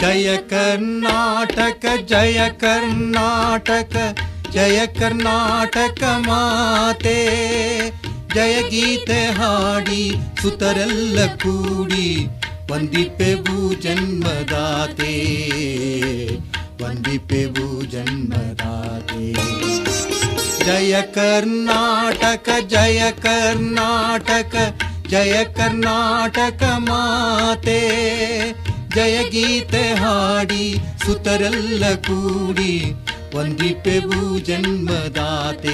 ಜಯ ಕರ್ನಾಟಕ ಜಯ ಕರ್ನಾಟಕ ಜಯ ಕರ್ನಾಟಕ ಮಾತೆ ಜಯ ಗೀತೆ ಹಾಡಿ ಸುತರೆಲ್ಲ ಕೂಡಿ ವಂದಿಪೆವು ಜನ್ಮದಾತೆ ವಂದಿಪೆವು ಜನ್ಮದಾತೆ ಜಯ ಕರ್ನಾಟಕ ಜಯ ಕರ್ನಾಟಕ ಜಯ ಕರ್ನಾಟಕ ಮಾತೆ ಜಯ ಗೀತೆ ಹಾಡಿ ಸುತರೆಲ್ಲ ಕೂಡಿ ವಂದಿಪೆವು ಜನ್ಮದಾತೆ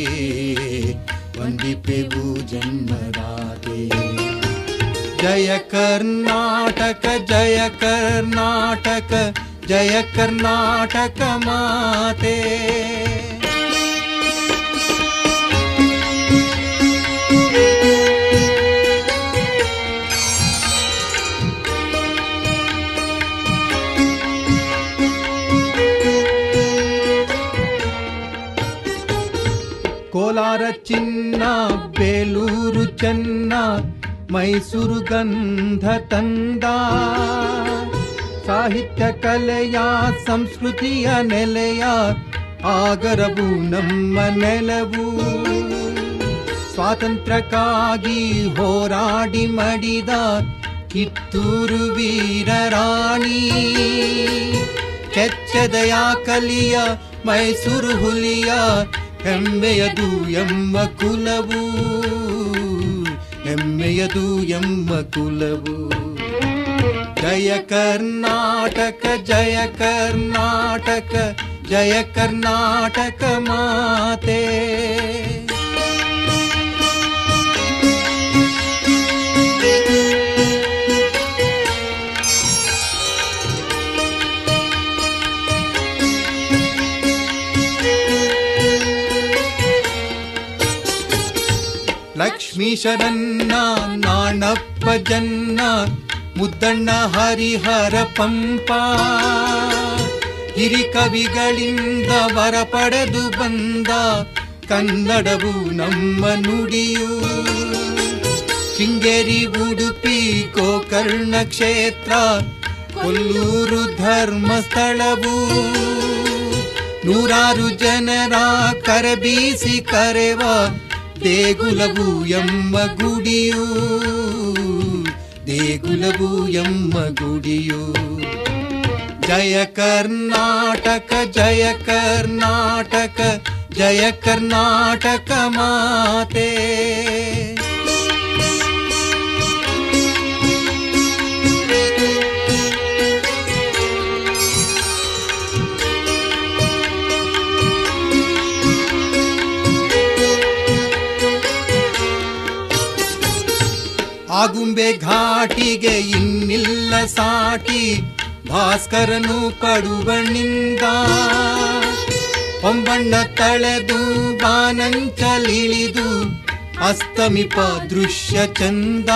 ವಂದಿಪೆವು ಜನ್ಮದಾತೆ ಜಯ ಕರ್ನಾಟಕ ಜಯ ಕರ್ನಾಟಕ ಜಯ ಕರ್ನಾಟಕ ಮಾತೆ ಕೋಲಾರ ಚಿನ್ನ ಬೇಲೂರು ಚೆನ್ನ ಮೈಸೂರು ಗಂಧ ತಂದ ಸಾಹಿತ್ಯ ಕಲೆಯ ಸಂಸ್ಕೃತಿಯ ನೆಲೆಯ ಆಗರವು ನಮ್ಮ ನೆಲವು ಸ್ವಾತಂತ್ರ್ಯಕ್ಕಾಗಿ ಹೋರಾಡಿ ಮಡಿದ ಕಿತ್ತೂರು ವೀರರಾಣಿ ಕೆಚ್ಚದೆಯ ಕಲಿಯ ಮೈಸೂರು ಹುಲಿಯ ಹೆಮ್ಮೆಯದು ಎಮ್ಮ ಕುಲವು ಹೆಮ್ಮೆಯದು ಎಮ್ಮ ಕುಲವು ಜಯ ಕರ್ನಾಟಕ ಜಯ ಕರ್ನಾಟಕ ಜಯ ಕರ್ನಾಟಕ ಮಾತೆ ಲಕ್ಷ್ಮೀಶರನ್ನ ನಾಣಪ್ಪ ಜನ್ನ ಮುದ್ದಣ್ಣ ಹರಿಹರ ಪಂಪ ಹಿರಿ ಕವಿಗಳಿಂದ ವರ ಪಡೆದು ಬಂದ ಕನ್ನಡವು ನಮ್ಮ ನುಡಿಯು ಶೃಂಗೇರಿ ಉಡುಪಿ ಗೋಕರ್ಣ ಕ್ಷೇತ್ರ ಕೊಲ್ಲೂರು ಧರ್ಮಸ್ಥಳವು ನೂರಾರು ಜನರ ಕರಬೀಸಿ ಕರೆವ ದೇಗುಲವು ಎಮ್ಮ ಗುಡಿಯು ದೇಗುಲವು ಎಮ್ಮ ಗುಡಿಯು ಜಯ ಕರ್ನಾಟಕ ಜಯ ಕರ್ನಾಟಕ ಜಯ ಕರ್ನಾಟಕ ಮಾತೆ ಆಗುಂಬೆ ಘಾಟಿಗೆ ಇನ್ನಿಲ್ಲ ಸಾಟಿ ಭಾಸ್ಕರನು ಪಡುವಣ್ಣಿಂದ ಹೊಂಬಣ್ಣ ತಳೆದು ಬಾನಂಚಲಿಳಿದು ಅಸ್ತಮಿಪ ದೃಶ್ಯ ಚಂದ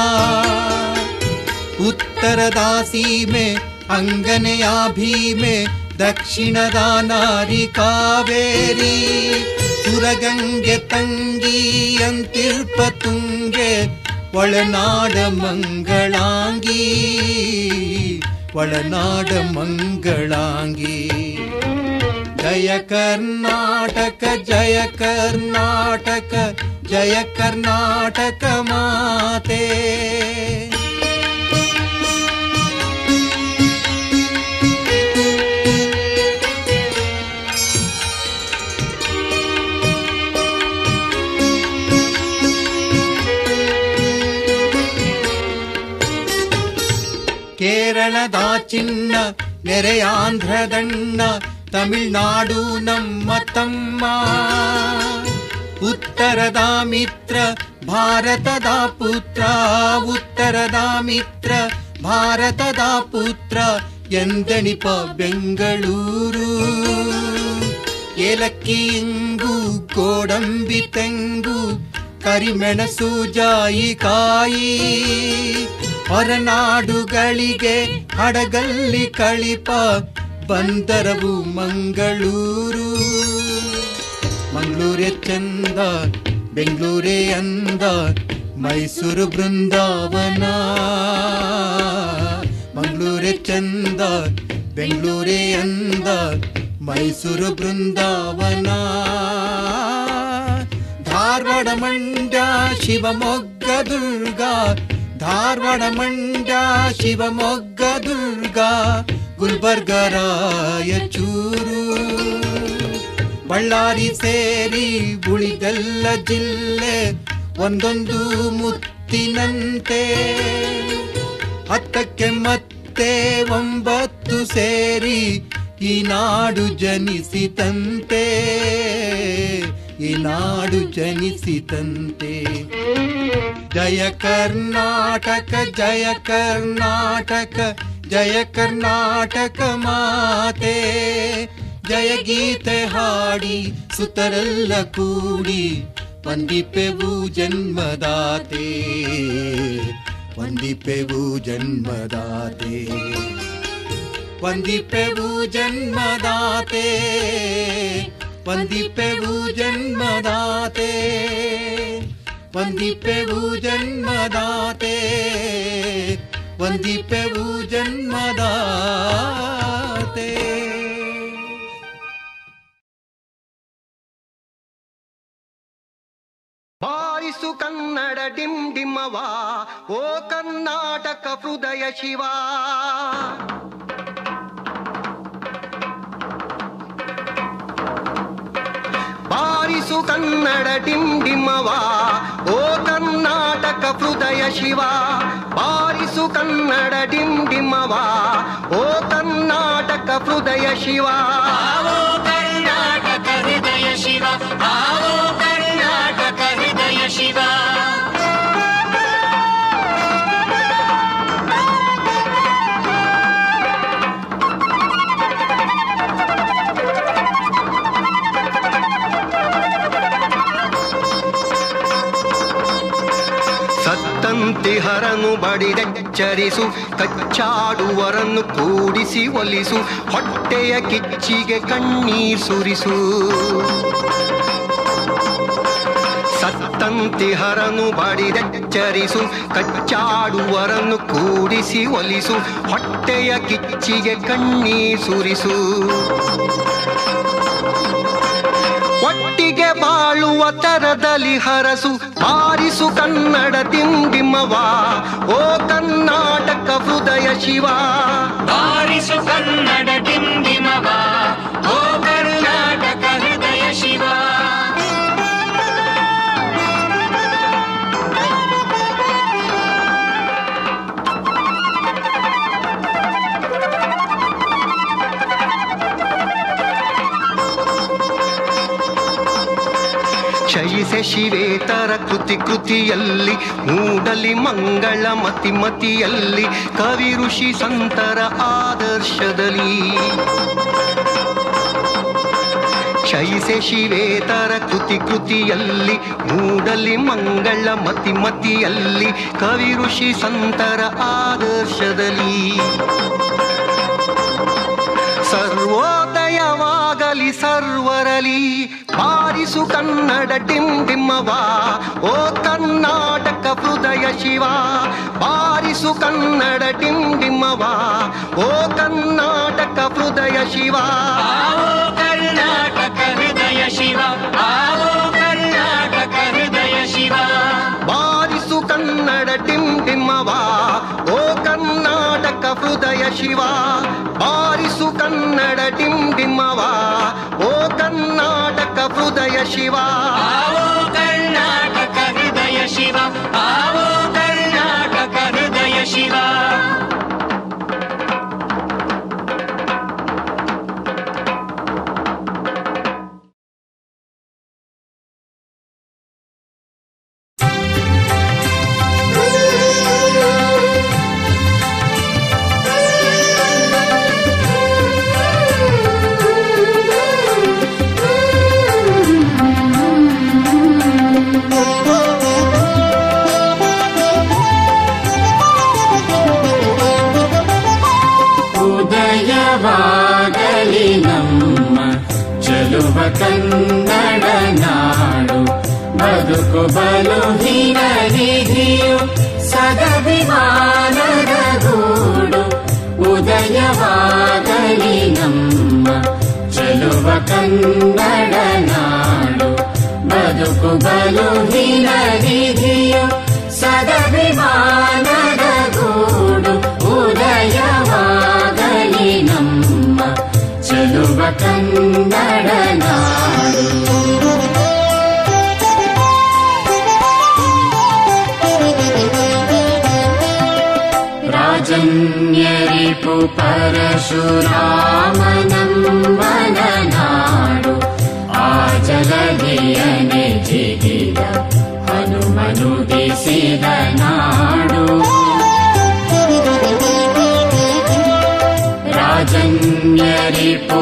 ಉತ್ತರದ ಸೀಮೆ ಅಂಗನೆಯ ಭೀಮೆ ದಕ್ಷಿಣದ ನಾರಿ ಕಾವೇರಿ ಸುರಗಂಗೆ ತಂಗಿ ಅಂತಿರ್ಪ ತುಂಗೆ ಒಳನಾಡ ಮಂಗಳಾಂಗಿ ಒಳನಾಡ ಮಂಗಳಾಂಗಿ ಜಯ ಕರ್ನಾಟಕ ಜಯ ಕರ್ನಾಟಕ ಜಯ ಕರ್ನಾಟಕ ಮಾತೆ ಕೇರಳದ ಚಿನ್ನ ನೆರೆಯಾಂಧ್ರದಣ್ಣ ತಮಿಳ್ನಾಡು ನಮ್ಮ ತಮ್ಮ ಉತ್ತರದ ಮಿತ್ರ ಭಾರತದ ಪುತ್ರ ಉತ್ತರದ ಮಿತ್ರ ಭಾರತದ ಪುತ್ರ ಎಂದೆಣಿಪ ಬೆಂಗಳೂರು ಏಲಕ್ಕಿ ಇಂಗು ಗೋಡಂಬಿ ತೆಂಗು ಕರಿಮೆಣಸು ಜಾಯಿಕಾಯಿ ಹೊರನಾಡುಗಳಿಗೆ ಹಡಗಲ್ಲಿ ಕಳಿಪ ಬಂದರವು ಮಂಗಳೂರು ಮಂಗಳೂರೇ ಚಂದ ಬೆಂಗಳೂರೇ ಅಂದ ಮೈಸೂರು ಬೃಂದಾವನ ಮಂಗಳೂರೇ ಚಂದ ಬೆಂಗಳೂರೇ ಅಂದ ಮೈಸೂರು ಬೃಂದಾವನ ಧಾರವಾಡ ಮಂಡ್ಯ ಶಿವಮೊಗ್ಗ ದುರ್ಗ ಧಾರವಾಡ ಮಂಡ್ಯ ಶಿವಮೊಗ್ಗ ದುರ್ಗ ಗುಲ್ಬರ್ಗ ರಾಯಚೂರು ಬಳ್ಳಾರಿ ಸೇರಿ ಉಳಿದೆಲ್ಲ ಜಿಲ್ಲೆ ಒಂದೊಂದು ಮುತ್ತಿನಂತೆ ಹತ್ತಕ್ಕೆ ಮತ್ತೆ ಒಂಬತ್ತು ಸೇರಿ ಈ ನಾಡು ಜನಿಸಿತಂತೆ ಈ ನಾಡು ಜನಿಸಿತಂತೆ ಜಯ ಕರ್ನಾಟಕ ಜಯ ಕರ್ನಾಟಕ ಜಯ ಕರ್ನಾಟಕ ಮಾತೆ ಜಯ ಗೀತೆ ಹಾಡಿ ಸುತರೆಲ್ಲ ಕೂಡಿ ವಂದಿಪೆವು ಜನ್ಮದಾತೆ ವಂದಿಪೆವು ಜನ್ಮದಾತೆ ವಂದಿಪೆವು ಜನ್ಮದಾತೆ ವಂದಿಪೆವು ಜನ್ಮದಾತೆ ವಂದಿಪೆವು ಜನ್ಮದಾತೆ ವಂದಿಪೆವು ಜನ್ಮದಾತೆ ಬಾರಿಸು ಕನ್ನಡ ಡಿಮ್ ಡಿಮ್ಮವ ಓ ಕರ್ನಾಟಕ ಹೃದಯ ಶಿವ ಬಾರಿಸು ಕನ್ನಡ ಡಿಮ್ ಡಿಮ್ಮವ ಓ ಕರ್ನಾಟಕ ಹೃದಯ ಶಿವ ಬಾರಿಸು ಕನ್ನಡ ಡಿಮ್ ಡಿಮ್ಮವ ಓ ಕರ್ನಾಟಕ ಹೃದಯ ಶಿವ आवो कर्णाटक हृदय शिव आवो कर्णाटक हृदय शिव ಸತ್ತಂತಿ ಹರನು ಬಡಿದೆಚ್ಚರಿಸು ಕಚ್ಚಾಡುವರನ್ನು ಕೂಡಿಸಿ ಒಲಿಸು ಹೊಟ್ಟೆಯ ಕಿಚ್ಚಿಗೆ ಕಣ್ಣೀರ್ ಸುರಿಸು ಸತ್ತಂತಿ ಹರನು ಬಡಿದೆಚ್ಚರಿಸು ಕಚ್ಚಾಡುವರನ್ನು ಕೂಡಿಸಿ ಒಲಿಸು ಹೊಟ್ಟೆಯ ಕಿಚ್ಚಿಗೆ ಕಣ್ಣೀರ್ ಸುರಿಸು ಒಟ್ಟಿಗೆ ಬಾಳುವ ತರದಲ್ಲಿ ಹರಸು ಬಾರಿಸು ಕನ್ನಡ ದಿಂಡಿಮವ ಓ ಕರ್ನಾಟಕ ಹೃದಯ ಶಿವ ಬಾರಿಸು ಕನ್ನಡ ಡಿಂಡಿಮವ ಓ ಕರ್ನಾಟಕ ಹೃದಯ ಶಿವ ಕ್ಷಯಿಸೆ ಶಿವೇತರ ಕೃತಿ ಕೃತಿಯಲ್ಲಿ ಮೂಡಲಿ ಮಂಗಳ ಮತಿ ಮತಿಯಲ್ಲಿ ಕವಿ ಋಷಿ ಸಂತರ ಆದರ್ಶದಲ್ಲಿ ಕ್ಷಯಿಸೆ ಶಿವೇತರ ಕೃತಿ ಕೃತಿಯಲ್ಲಿ ಮೂಡಲಿ ಮಂಗಳ ಮತಿ ಮತಿಯಲ್ಲಿ ಕವಿ ಋಷಿ ಸಂತರ ಆದರ್ಶದಲ್ಲಿ ಸರ್ವೋದಯವಾಗಲಿ ಸರ್ವರಲಿ ಬಾರಿಸು ಕನ್ನಡ ಡಿಂಡಿಮ್ಮವ ಓ ಕರ್ನಾಟಕ ಹೃದಯ ಶಿವ ಬಾರಿಸು ಕನ್ನಡ ಡಿಂಡಿಮ್ಮವ ಓ ಕರ್ನಾಟಕ ಹೃದಯ ಶಿವ आवो कर्णाटक हृदय शिव आवो कर्णाटक हृदय शिव ಬಾರಿಸು ಕನ್ನಡ ಡಿಂಡಿಮ್ಮವ ಓ ಕರ್ನಾಟಕ ಹೃದಯ ಶಿವ ಬಾರಿಸು ಕನ್ನಡ ಡಿಂಡಿಮ್ಮವ ಓ ಕರ್ನಾಟಕ ಹೃದಯ ಶಿವ आवो कर्णाटक हृदय शिव आवो कर्णाटक हृदय शिव ಉದಯವಾಗಲಿ ನಮ್ಮ ಚೆಲುವ ಕನ್ನಡ ನಾಡು ಬದುಕು ಬಲು ಹಿರಿಯು ಸದಭಿಮಾನದ ಗೂಡು ಉದಯ ಉದಯವಾಗಲಿ ನಮ್ಮ ಚೆಲುವ ಕನ್ನಡ ನಾಡು ಬದುಕು ಬಲು ನಿಧಿಯು ಸದಭಿಮಾನದ ಗೂಡು ಉದಯವಾಗಲಿ ನಮ್ಮ ಚೆಲುವ ಕನ್ನಡ ನಾಡು ರಾಜನ್ಯರಿಪು ಪರಶುರಾಮನಂ ಮನನಾಡು ಆ ಜಲಧಿಯನೆ ಜಿಗಿದ ಹನುಮನು ದಿಸಿದ ನಾಡು ರಾಜನ್ಯರಿಪು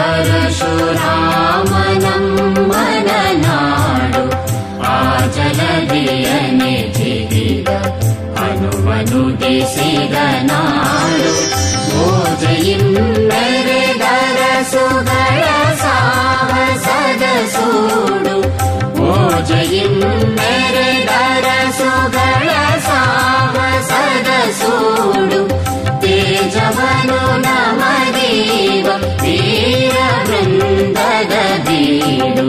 ಪರಶುರಾಮನಂ ಮನನಾಡು ಆ ಜಲಧಿಯನೆ ಜಿಗಿದ ಹನುಮನು ದಿಸಿದ ನಾಡು ಓಜಯಿಂ ಮೆರೆದರ ಸುಗಳ ಸಾಹಸದ ಸೂಡು ಓಜಯಿಂ ಮೆರೆದರ ಸುಗಳ ಸಾಹಸದ ಸೂಡು ತೇಜವನು ನಮದೀವ ವೀರ ವೃಂದದ ಬೀಡು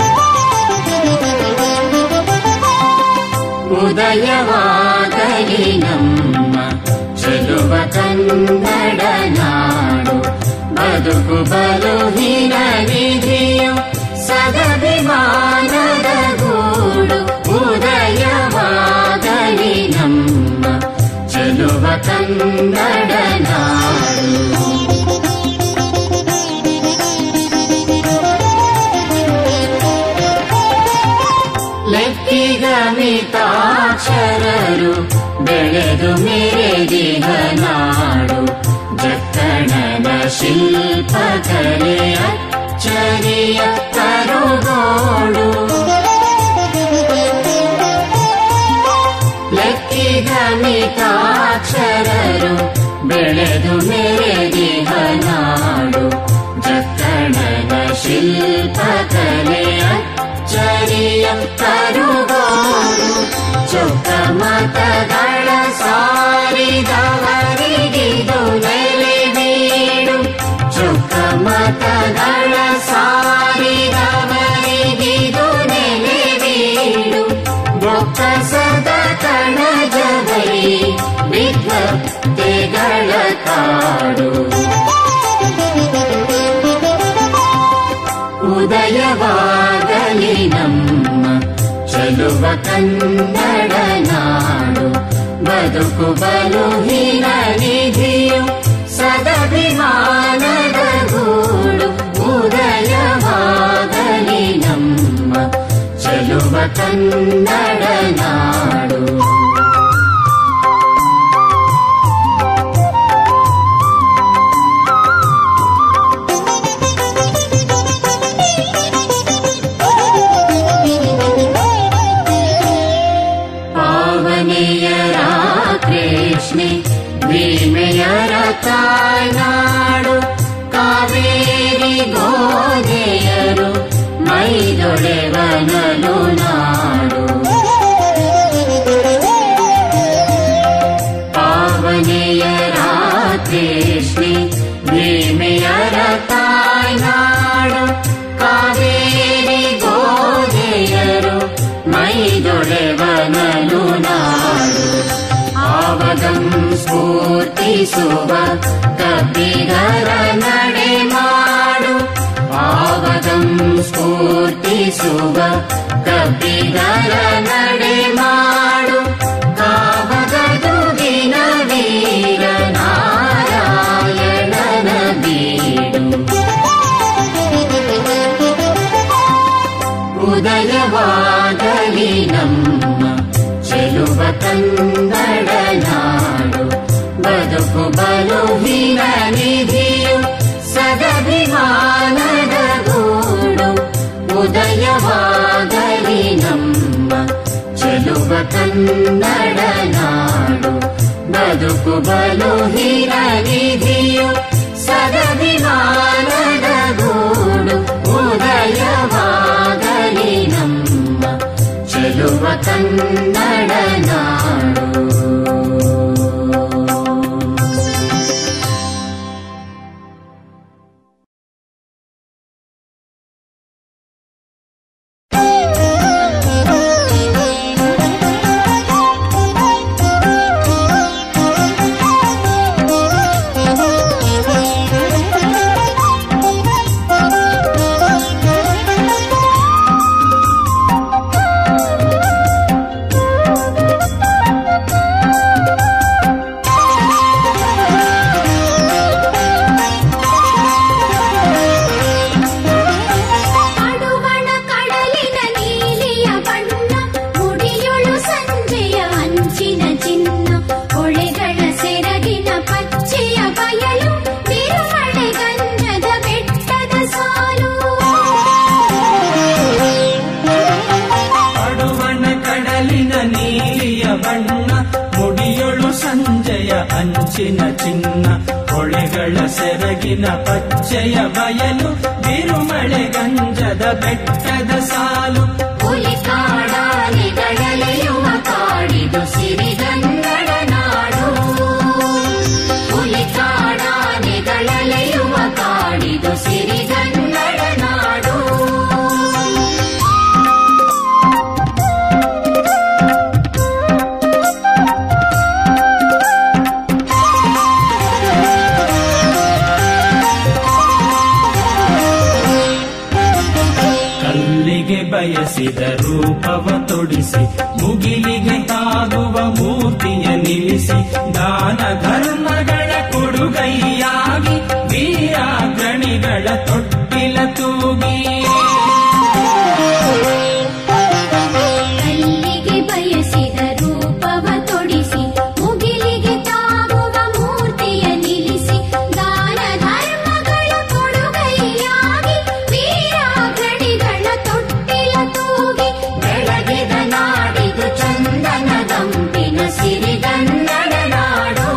ಉದಯವಾಗಲಿ ನಮ್ಮ ಚೆಲುವ ಕನ್ನಡ ನಾಡು ಬದುಕು ಬಲು ನಿಧಿಯು ಸದಭಿಮಾನದ ಗೂಡು ಉದಯವಾಗಲಿ ನಮ್ಮ ಚೆಲುವ ಕನ್ನಡ ನಾಡು ಲೆಕ್ಕಿಗಮಿತಾಕ್ಷರರು ಬೆಳೆದು ಮೆರೆದಿಹ ನಾಡು ಜಕ್ಕಣನ ಶಿಲ್ಪಕಲೆಯ ಚರಿಯ ಕರುಗೋಡು ಲೆಕ್ಕಿಗಮಿತಾಕ್ಷರರು ಬೆಳೆದು ಮೆರೆದಿಹ ನಾಡು ಜಕ್ಕಣನ ಶಿಲ್ಪಕಲೆಯ ಚರಿಯ ಕರುಗೋಡು ಚೊಕ್ಕ ಮತಗಳ ಸಾರಿದವರಿಗಿದು ನೆಲೆ ಬೀಡು ಚೊಕ್ಕ ಮತಗಳ ಸಾರಿದವರಿಗಿದು ನೆಲೆ ಬೀಡು ಬೊಕ್ಕಸದ ಕಣಜವೈ ವಿದ್ವತ್ತೆಗಳ ಕಾಡು ಉದಯವಾಗಲಿ ನಮ್ಮ ಚಲುವ ಕನ್ನಡ ನಾಡು ಬದುಕು ಬಲು ನಿಧಿಯು ಸದಭಿಮಾನದ ಗೂಡು ಉದಯವಾಗಲಿ ನಮ್ಮ ಚಲುವ ಕನ್ನಡ ನಾಡು ಪಾವನೆಯರ ಕೃಷ್ಣೆ ಭೀಮೆಯರ ತಾಯ್ನಾಡು ಕಾವೇರಿ ಗೋದೆಯರು ಮೈದೊಡೆವನಲು ನಾಡು ಪಾವನೆಯರ ಕೃಷ್ಣೆ ಭೀಮೆಯರ ತಾಯ್ನಾಡು ಕಾವೇರಿ ಗೋದೆಯರು ಮೈದೊಡೆವನಲು ನಾಡು ಆವಗಂ ಸ್ಫೂರ್ತಿಸುವ ಕಬ್ಬಿಗರ ನಡೆ ಮಾಡು ಆವಗಂ ಸ್ಫೂರ್ತಿಸುವ ಕಬ್ಬಿಗರ ನಡೆ ಮಾಡು ಕಾವಗದುಗಿನ ವೀರ ನಾರಾಯಣನ ಬೀಡು ಉದಯವಾಗಲಿ ನಮ್ಮ ಚೆಲುವ ಕನ್ನಡ ನಾಡು ಬದುಕು ಬಲು ನಿಧಿಯು ಸದಭಿಮಾನದ ಗೂಡು ಉದಯವಾಗಲಿ ನಮ್ಮ ಚೆಲುವ ಕನ್ನಡ ನಾಡು ಬದುಕು ಬಲು ನಿಧಿಯು ಸದಭಿಮಾನದ ಗೂಡು ಉದಯವಾಗಲಿ ನಮ್ಮ ಚೆಲುವ ಕನ್ನಡ ನಾಡು ಕಂಚಿನ ಚಿನ್ನ ಹೊಳೆಗಳ ಸೆರಗಿನ ಪಚ್ಚೆಯ ಬಯಲು ಬಿರುಮಳೆ ಗಂಜದ ಬೆಟ್ಟದ ಸಾಲು ಹುಲಿ ಕಾಡಾನೆಗಳಲೆಯುವ ಕಾಡಿದು ಸಿರಿಗನ್ನಡ ನಾಡು ಹುಲಿ ಕಾಡಾನೆಗಳಲೆಯುವ ಕಾಡಿದು ಸಿರಿಗನ್ನಡ ನಾಡು ಕಲ್ಲಿಗೆ ಬಯಸಿದ ರೂಪವ ತೊಡಿಸಿ ಮುಗಿಲಿಗೆ ತಾಗುವ ಮೂರ್ತಿಯ ನಿಲ್ಲಿಸಿ ದಾನ ಧರ್ಮಗಳ ಕೊಡುಗೈಯಾಗಿ ವೀರಾಗ್ರಣಿಗಳ ತೊಟ್ಟಿಲ ತೂಗಿ ಕಲ್ಲಿಗೆ ಬಯಸಿದ ರೂಪವ ತೊಡಿಸಿ ಮುಗಿಲಿಗೆ ತಾಗುವ ಮೂರ್ತಿಯ ನಿಲ್ಲಿಸಿ ದಾನ ಧರ್ಮಗಳ ಕೊಡುಗೈಯಾಗಿ ವೀರಾಗ್ರಣಿಗಳ ತೊಟ್ಟಿಲ ತೂಗಿ ಬೆಳಗಿದ ನಾಡಿದು ಚಂದನ ಗಂಪಿನ ಸಿರಿಗನ್ನಡ ನಾಡು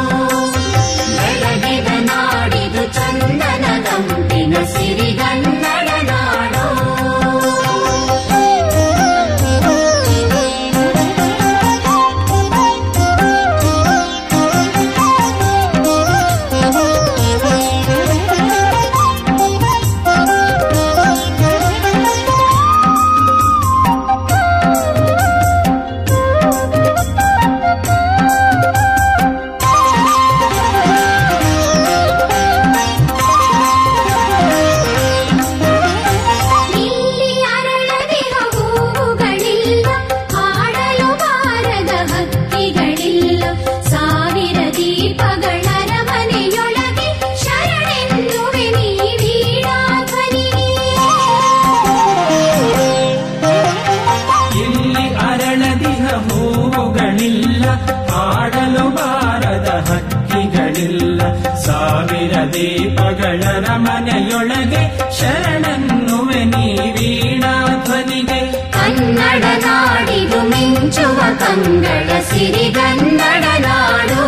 ಬೆಳಗಿದ ನಾಡಿದು ಚಂದನ ಗಂಪಿನ ಸಿರಿಗನ್ನಡ ನಾಡು ಇಲ್ಲಿ ಅರಳದಿಹ ಹೂವುಗಳಿಲ್ಲ ಹಾಡಲು ಬಾರದ ಹಕ್ಕಿಗಳಿಲ್ಲ ಸಾವಿರ ದೀಪಗಳ ಮನೆಯೊಳಗೆ ಶರಣೆನ್ನುವೆ ನೀ ವೀಣಾಧ್ವನಿಗೆ ಇಲ್ಲಿ ಅರಳದಿಹ ಹೂವುಗಳಿಲ್ಲ ಹಾಡಲು ಬಾರದ ಹಕ್ಕಿಗಳಿಲ್ಲ ಸಾವಿರ ದೀಪಗಳ ಮನೆಯೊಳಗೆ ಶರಣನ್ನುವೆ ನೀ ವೀಣಾಧ್ವನಿಗೆ ಕನ್ನಡ ನಾಡಿದು ಮಿಂಚುವ ಕಂಗಳ ಸಿರಿಗನ್ನಡ ನಾಡು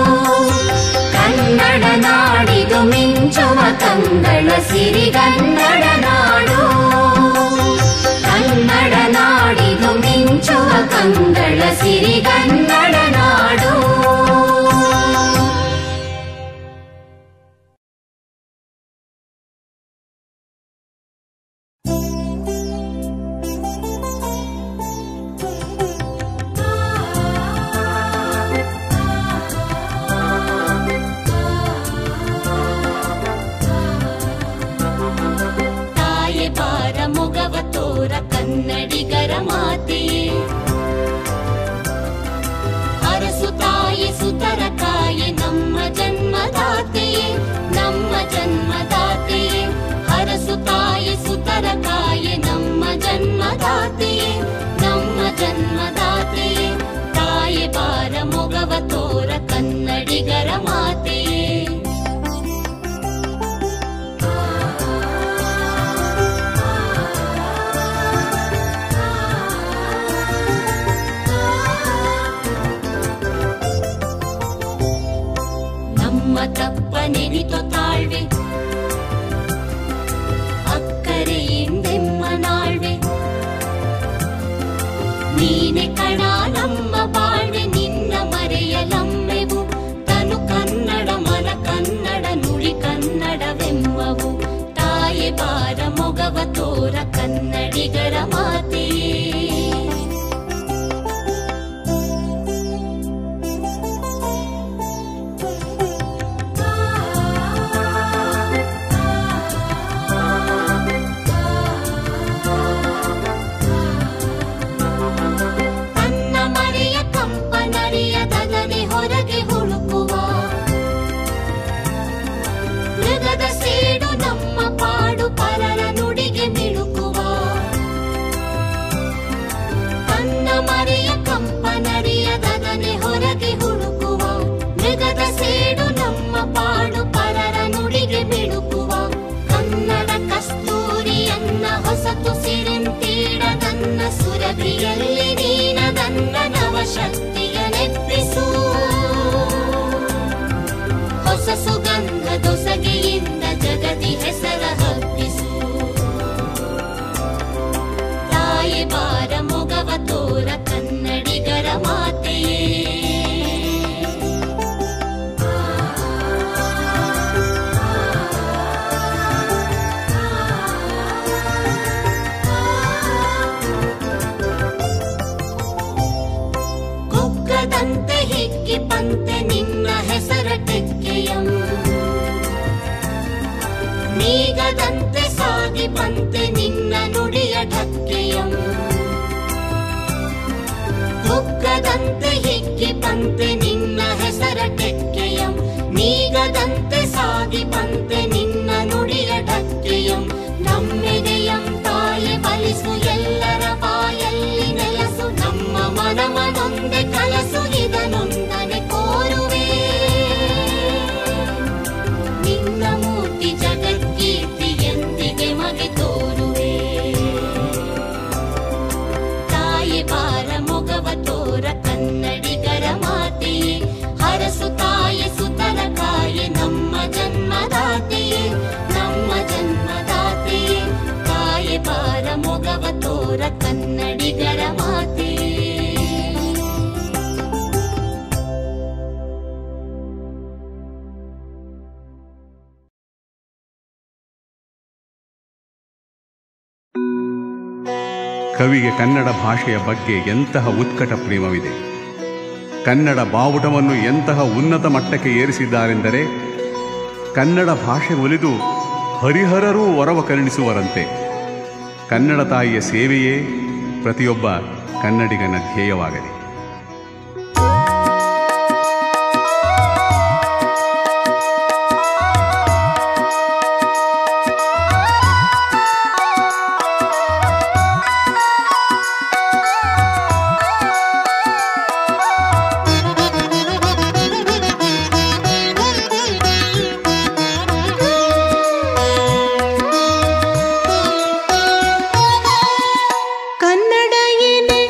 ಕನ್ನಡ ನಾಡಿದು ಮಿಂಚುವ ಕಂಗಳ ಸಿರಿಗನ್ನಡ ನಾಡು ಕನ್ನಡ ನಾಡಿದು ಮಿಂಚುವ ಕಂಗಳ ಸಿರಿಗನ್ನಡ ನಾಡು ತಾಯಿ ಬಾರ ಮೊಗವ ತೋರ ಕನ್ನಡಿಗರ ಮಾತೆಯೇ ಅರಸು ತಾಯಿ ಸುತರ ಕಾಯೆ ನಮ್ಮ ಜನ್ಮದಾತೆಯೇ ನಮ್ಮ ಜನ್ಮದಾತೆಯೇ ಅರಸು ತಾಯಿ ಸುತರ ಕಾಯೆ ನಮ್ಮ ಜನ್ಮದಾತೆಯೇ ನಮ್ಮ ಜನ್ಮದಾತೆಯೇ ತಾಯಿ ಬಾರ ಮೊಗವ ತೋರ ಕನ್ನಡಿಗರ ಮಾತೆಯೇ ನಮ್ಮ ತಪ್ಪ ನೆನಿತು ತಾಳ್ವೆ ಅಕ್ಕರೆ ಎಂದೆಮ್ಮ ನಾಳ್ವೆ ನೀನೆ ಕಣ ನಮ್ಮ ಬಾಳ್ವೆ ನಿನ್ನ ಮರೆಯಲಮ್ಮೆವು ತನು ಕನ್ನಡ ಮನ ಕನ್ನಡ ನುಡಿ ಕನ್ನಡವೆಮ್ಮವು ತಾಯೆ ಬಾರ ಮೊಗವ ತೋರ ಕನ್ನಡಿಗರ ಮಾತೆಯೇ ತನ್ನ ಮರೆಯ ಕಂಪನರಿಯದನೆ ಹೊರಗೆ ಹುಡುಕುವ ಮೃಗದ ಸೇಡು ನಮ್ಮ ಪಾಡು ಪರರ ನುಡಿಗೆ ಮಿಡುಕುವ ತನ್ನ ಮರೆಯ ಕಂಪನರಿಯದನೆ ಹೊರಗೆ ಹುಡುಕುವ ಮೃಗದ ಸೇಡು ನಮ್ಮ ಪಾಡು ಪರರ ನುಡಿಗೆ ಮಿಡುಕುವ ಕನ್ನಡ ಕಸ್ತೂರಿಯನ್ನ ಹೊಸತು ಸಿರಿಂತೀಡದನ್ನ ಸುರಭಿಯಲ್ಲಿ ನೀನದನ್ನ ನವಶಕ್ತಿಯ ನೆಪ್ಪಿಸು ಸುಗಂಧ ದೊಸಗೆಯಿಂದ ಜಗದಿ ಹೆಸರ ಹಬ್ಬಿಸು ತಾಯಿ ಬಾರ ಮೊಗವ ತೋರ ಕನ್ನಡಿಗರ ಮಾತೆಯೇ ಕುಕ್ಕದಂತೆ ಹಿಕ್ಕಿ ಪಂತೆ ನಿನ್ನ ಹೆಸರ ಟೆಕ್ಕೆಯಂ ನೀಗದಂತೆ ಸಾಗಿ ಪಂತೆ ನಿನ್ನ ನುಡಿಯ ಢಕ್ಕೆಯಂ ಕುಕ್ಕದಂತೆ ಹಿಕ್ಕಿ ಪಂತೆ ನಿನ್ನ ಹೆಸರ ಟೆಕ್ಕೆಯಂ ನೀಗದಂತೆ ಸಾಗಿ ಪಂತೆ ನಿನ್ನ ನುಡಿಯ ಢಕ್ಕೆಯಂ ನಮ್ಮೆದೆಯಂ ತಾಯಿ ಬಲಿಸು ಎಲ್ಲರ ಬಾಯಲ್ಲಿ ನೆಲಸು ನಮ್ಮ ಮನಮನೊಂದೆ ಕಲಸು ಇದನೊಂದನೆ ಕೋರುವೆ ನಿನ್ನ ಮೂರ್ತಿ ಜಗತ್ಕೀರ್ತಿಯೊಂದಿಗೆ ಮಗೆ ತೋರುವೆ ತಾಯಿ ಬಾರ ಮೊಗವ ತೋರ ಕನ್ನಡಿಗರ ಮಾತೆಯೇ ಹರಸು ತಾಯಿ ಸುತರ ಕಾಯೆ ನಮ್ಮ ಜನ್ಮದಾತೆಯೇ ನಮ್ಮ ಜನ್ಮದಾತೆಯೇ ತಾಯಿ ಬಾರ ಮೊಗವ ತೋರ ಕನ್ನಡಿಗರ ಮಾತೆಯೇ ಕವಿಗೆ ಕನ್ನಡ ಭಾಷೆಯ ಬಗ್ಗೆ ಎಂತಹ ಉತ್ಕಟ ಪ್ರೇಮವಿದೆ ಕನ್ನಡ ಬಾವುಟವನ್ನು ಎಂತಹ ಉನ್ನತ ಮಟ್ಟಕ್ಕೆ ಏರಿಸಿದ್ದಾರೆಂದರೆ ಕನ್ನಡ ಭಾಷೆ ಒಲಿದು ಹರಿಹರರೂ ವರವ ಕರುಣಿಸುವರಂತೆ ಕನ್ನಡ ತಾಯಿಯ ಸೇವೆಯೇ ಪ್ರತಿಯೊಬ್ಬ ಕನ್ನಡಿಗನ ಧ್ಯೇಯವಾಗಲಿ ಕನ್ನಡ ಏನೆ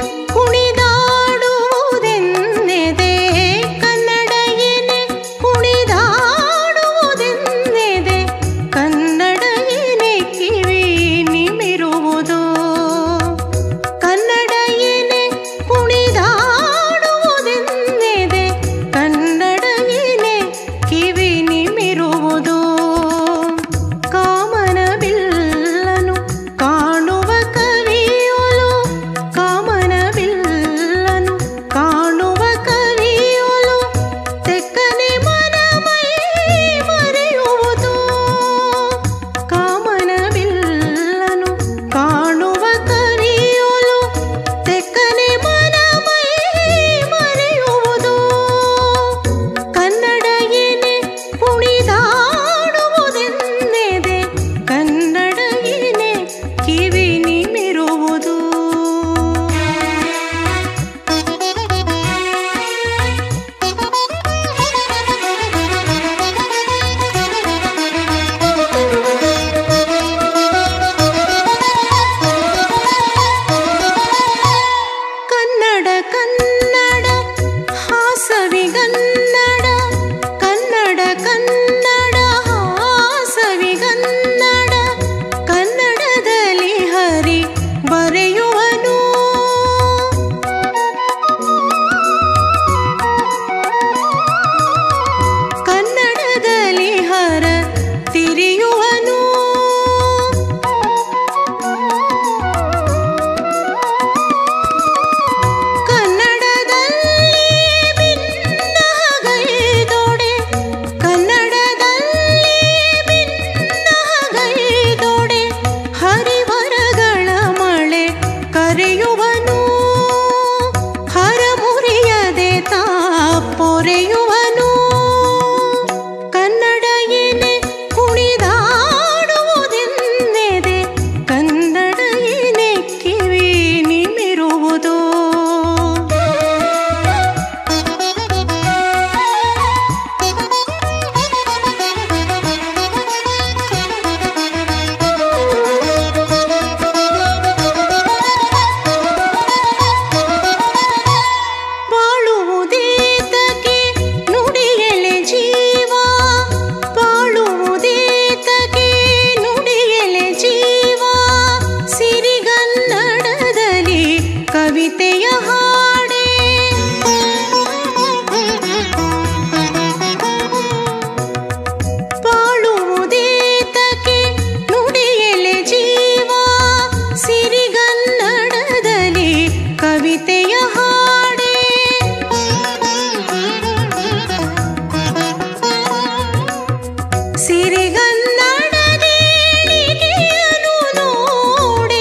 ಕುಣಿದಾಡುವುದೆನ್ನೆದೆ ಕನ್ನಡ ಏನೆ ಕುಣಿದಾಡುವುದೆನ್ನೆದೆ ಕನ್ನಡ ಏನೆ ಕಿವಿ ನಿಮಿರುವುದು ಕನ್ನಡ ಏನೆ ಕುಣಿದಾಡುವುದೆನ್ನೆದೆ ಕನ್ನಡ ಏನೆ ಕಿವಿ ನಿಮಿರುವುದು ಕಾಮನ ಬಿಲ್ಲನು ಕಾಣುವ ಕವಿಯೋಲು ಕಾಮನ ಬಿಲ್ಲನು ಕಾಣುವ ಕವಿಯೋಲು ತೆಕ್ಕನೆ ಮನಮೈ ಮರೆಯುವುದು ಕಾಮನ ಬಿಲ್ಲನು ಕಾಣುವ ಕವಿಯೋಲು ತೆಕ್ಕನೆ ಮನಮೈ ಮರೆಯುವುದು ಕನ್ನಡ ಏನೆ ಕುಣಿದಾಡುವುದೆನ್ನೆದೆ ಕನ್ನಡ ಏನೆ ಕಿವಿ ನಿಮಿರುವುದು ಕನ್ನಡ ಕನ್ನಡ ಹಾಸವಿಗನ್ನಡ ಕನ್ನಡ ಕನ್ನಡ ಹಾಸವಿಗನ್ನಡ ಕನ್ನಡದಲ್ಲಿ ಹರಿ ಬರೆಯುವನು ಕನ್ನಡದಲ್ಲಿ ಹರ ತಿರಿಯುವನು ಕನ್ನಡ ಮಮತೆಯ ಹಾಡೆ ಸಿರಿಗನ್ನಡದೇಳಿಗೆಯನು ನೋಡೆ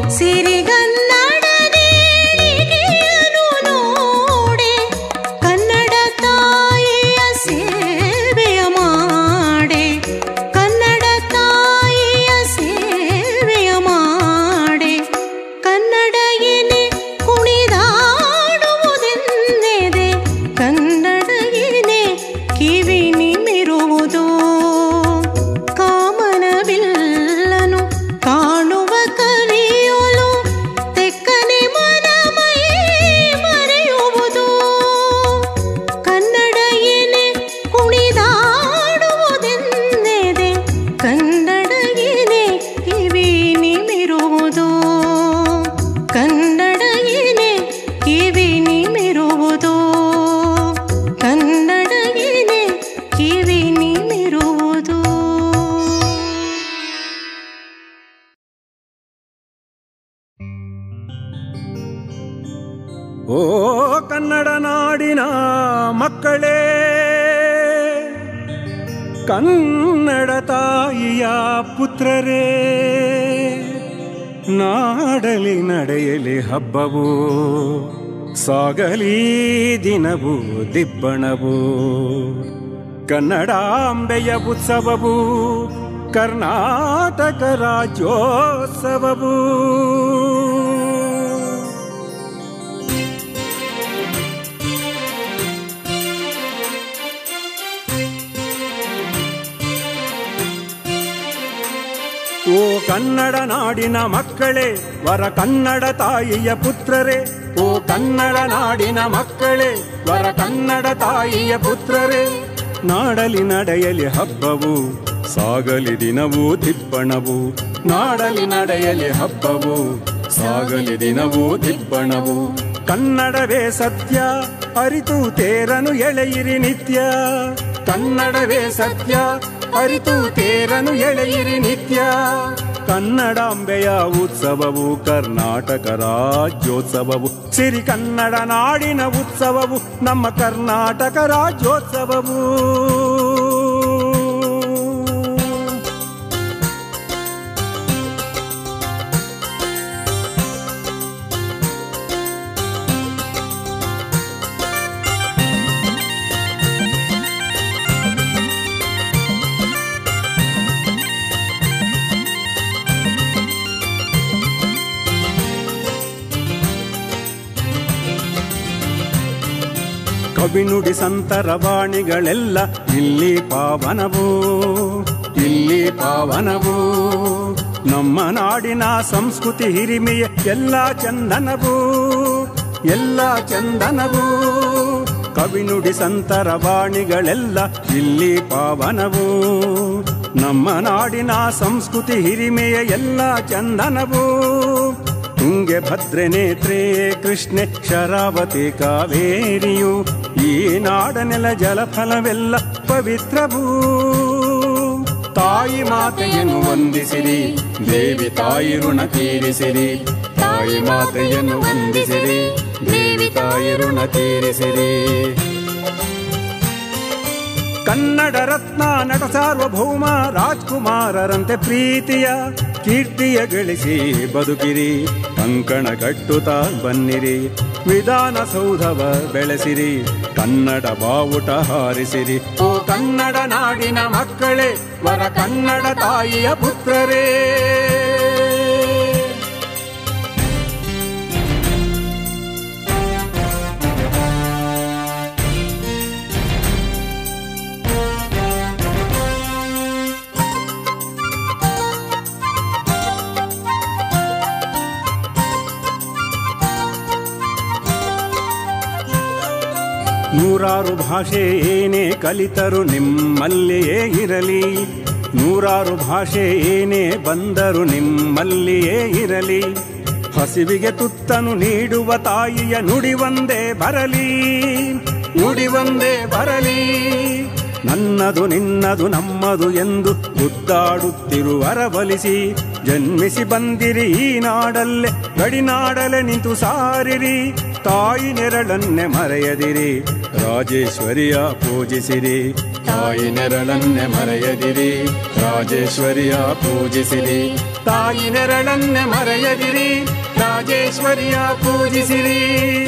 ಸಿರಿಗನ್ನಡದೇಳಿಗೆಯನು ನೋಡೆ ಕನ್ನಡ ತಾಯಿಯ ಸೇವೆಯ ಮಾಡೆ ಕನ್ನಡ ತಾಯಿಯ ಸೇವೆಯ ಮಾಡೆ ಕನ್ನಡ ಎನೆ ಕುಣಿದಾಡುವುದೆಂದೆದೆ ಕನ್ನಡ ಎನೆ ಕಿವಿ ನಿಮಿರುವುದು ಕಾಮನವಿಲ್ಲನು ಕಾಣುವ ಕವಿಯೊಲು ತೆಕ್ಕನೆ ಮನಮೈ ಮರೆಯುವುದು ಕನ್ನಡ ಎನೆ ಕುಣಿದಾಡುವುದೆಂದೆದೆ ಕನ್ನಡ ಎನೆ ಕಿವಿ ನಿಮಿರುವುದು ಕನ್ನಡ ಎನೆ ಕಿವಿ ನಿಮಿರುವುದು ಕನ್ನಡ ಎನೆ ಕಿವಿ ನಿಮಿರುವುದು ಓ ಕನ್ನಡ ನಾಡಿನ ಮಕ್ಕಳೇ ಕನ್ನಡ ತಾಯಿಯ ಪುತ್ರರೇ ನಾಡಲಿ ನಡೆಯಲಿ ಹಬ್ಬವು ಸಾಗಲಿ ದಿನವು ದಿಬ್ಬಣವು ಕನ್ನಡಾಂಬೆಯ ಉತ್ಸವವು ಕರ್ನಾಟಕ ರಾಜ್ಯೋತ್ಸವವು ಓ ಕನ್ನಡ ನಾಡಿನ ಮಕ್ಕಳೇ ವರ ಕನ್ನಡ ತಾಯಿಯ ಪುತ್ರರೇ ಓ ಕನ್ನಡ ನಾಡಿನ ಮಕ್ಕಳೇ ವರ ಕನ್ನಡ ತಾಯಿಯ ಪುತ್ರರೇ ನಾಡಲಿ ನಡೆಯಲಿ ಹಬ್ಬವು ಸಾಗಲಿ ದಿನವೂ ದಿಬ್ಬಣವು ನಾಡಲಿ ನಡೆಯಲಿ ಹಬ್ಬವು ಸಾಗಲಿ ದಿನವೂ ದಿಬ್ಬಣವು ಕನ್ನಡವೇ ಸತ್ಯ ಅರಿತು ತೇರನು ಎಳೆಯಿರಿ ನಿತ್ಯ ಕನ್ನಡವೇ ಸತ್ಯ ಅರಿತು ತೇರನು ಎಳೆಯಿರಿ ನಿತ್ಯ ಕನ್ನಡಾಂಬೆಯ ಉತ್ಸವವು ಕರ್ನಾಟಕ ರಾಜ್ಯೋತ್ಸವವು ಸಿರಿ ಕನ್ನಡ ನಾಡಿನ ಉತ್ಸವವು ನಮ್ಮ ಕರ್ನಾಟಕ ರಾಜ್ಯೋತ್ಸವವು ಕವಿನುಡಿ ಸಂತರ ವಾಣಿಗಳೆಲ್ಲ ಇಲ್ಲಿ ಪಾವನವು ಇಲ್ಲಿ ಪಾವನವು ನಮ್ಮ ನಾಡಿನ ಸಂಸ್ಕೃತಿ ಹಿರಿಮೆಯ ಎಲ್ಲ ಚಂದನವು ಎಲ್ಲ ಚಂದನವು ಕವಿನುಡಿ ಸಂತರ ವಾಣಿಗಳೆಲ್ಲ ಇಲ್ಲಿ ಪಾವನವು ನಮ್ಮ ನಾಡಿನ ಸಂಸ್ಕೃತಿ ಹಿರಿಮೆಯ ಎಲ್ಲ ಚಂದನವು ತುಂಗೆ ಭದ್ರೆ ನೇತ್ರೇ ಕೃಷ್ಣೆ ಶರಾವತಿ ಕಾವೇರಿಯು ಈ ನಾಡನೆಲ ಜಲಫಲವೆಲ್ಲ ಪವಿತ್ರಭೂ ತಾಯಿ ಮಾತೆಯನ್ನು ವಂದಿಸಿರಿ ದೇವಿ ತಾಯಿ ಋಣ ತೀರಿಸಿರಿ ತಾಯಿ ಮಾತೆಯನ್ನು ವಂದಿಸಿರಿ ದೇವಿ ತಾಯಿ ಋಣ ತೀರಿಸಿರಿ ಕನ್ನಡ ರತ್ನ ನಟ ಸಾರ್ವಭೌಮ ರಾಜ್ಕುಮಾರರಂತೆ ಪ್ರೀತಿಯ ಕೀರ್ತಿಯ ಗಳಿಸಿ ಬದುಕಿರಿ ಕಂಕಣ ಕಟ್ಟುತ್ತಾ ಬನ್ನಿರಿ ವಿಧಾನಸೌಧವ ಬೆಳೆಸಿರಿ ಕನ್ನಡ ಬಾವುಟ ಹಾರಿಸಿರಿ ಓ ಕನ್ನಡ ನಾಡಿನ ಮಕ್ಕಳೇ ವರ ಕನ್ನಡ ತಾಯಿಯ ಪುತ್ರರೇ ನೂರಾರು ಭಾಷೆ ಏನೇ ಕಲಿತರು ನಿಮ್ಮಲ್ಲಿಯೇ ಇರಲಿ ನೂರಾರು ಭಾಷೆ ಏನೇ ಬಂದರು ನಿಮ್ಮಲ್ಲಿಯೇ ಇರಲಿ ಹಸಿವಿಗೆ ತುತ್ತನು ನೀಡುವ ತಾಯಿಯ ನುಡಿ ಒಂದೇ ಬರಲಿ ನುಡಿ ಒಂದೇ ಬರಲಿ ನನ್ನದು ನಿನ್ನದು ನಮ್ಮದು ಎಂದು ಗುದ್ದಾಡುತ್ತಿರುವರ ಬಲಿಸಿ ಜನ್ಮಿಸಿ ಬಂದಿರಿ ಈ ನಾಡಲ್ಲೇ ಗಡಿನಾಡಲೆ ನಿಂತು ಸಾರಿರಿ ತಾಯಿ ನೆರಳನ್ನೆ ಮರೆಯದಿರಿ ರಾಜೇಶ್ವರಿಯ ಪೂಜಿಸಿರಿ ತಾಯಿ ನೆರಳನ್ನೆ ಮರೆಯದಿರಿ ರಾಜೇಶ್ವರಿಯ ಪೂಜಿಸಿರಿ ತಾಯಿ ನೆರಳನ್ನೆ ಮರೆಯದಿರಿ ರಾಜೇಶ್ವರಿಯ ಪೂಜಿಸಿರಿ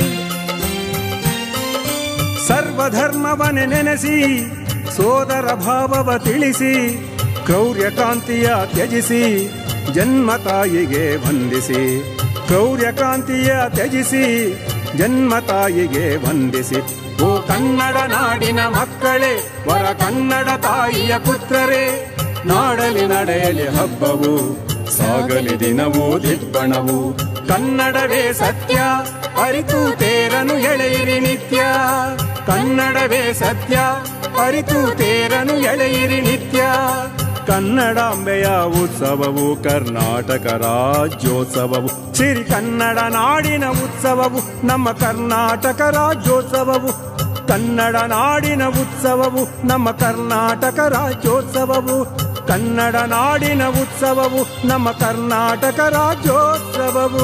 ಸರ್ವಧರ್ಮವನೆ ನೆನೆಸಿ ಸೋದರ ಭಾವವ ತಿಳಿಸಿ ಕ್ರೌರ್ಯಕಾಂತಿಯ ತ್ಯಜಿಸಿ ಜನ್ಮ ತಾಯಿಗೆ ವಂದಿಸಿ ಕ್ರೌರ್ಯಕಾಂತಿಯ ತ್ಯಜಿಸಿ ಜನ್ಮ ತಾಯಿಗೆ ವಂದಿಸಿ ಓ ಕನ್ನಡ ನಾಡಿನ ಮಕ್ಕಳೇ ವರ ಕನ್ನಡ ತಾಯಿಯ ಪುತ್ರರೇ ನಾಡಲಿ ನಡೆಯಲಿ ಹಬ್ಬವು ಸಾಗಲಿ ದಿನವೂ ದಿಬ್ಬಣವು ಕನ್ನಡವೇ ಸತ್ಯ ಅರಿತು ತೇರನು ಎಳೆಯಿರಿ ನಿತ್ಯ ಕನ್ನಡವೇ ಸತ್ಯ ಅರಿತು ತೇರನು ಎಳೆಯಿರಿ ನಿತ್ಯ ಕನ್ನಡಾಂಬೆಯ ಉತ್ಸವವು ಕರ್ನಾಟಕ ರಾಜ್ಯೋತ್ಸವವು ಸಿರಿ ಕನ್ನಡ ನಾಡಿನ ಉತ್ಸವವು ನಮ್ಮ ಕರ್ನಾಟಕ ರಾಜ್ಯೋತ್ಸವವು ಕನ್ನಡ ನಾಡಿನ ಉತ್ಸವವು ನಮ್ಮ ಕರ್ನಾಟಕ ರಾಜ್ಯೋತ್ಸವವು ಕನ್ನಡ ನಾಡಿನ ಉತ್ಸವವು ನಮ್ಮ ಕರ್ನಾಟಕ ರಾಜ್ಯೋತ್ಸವವು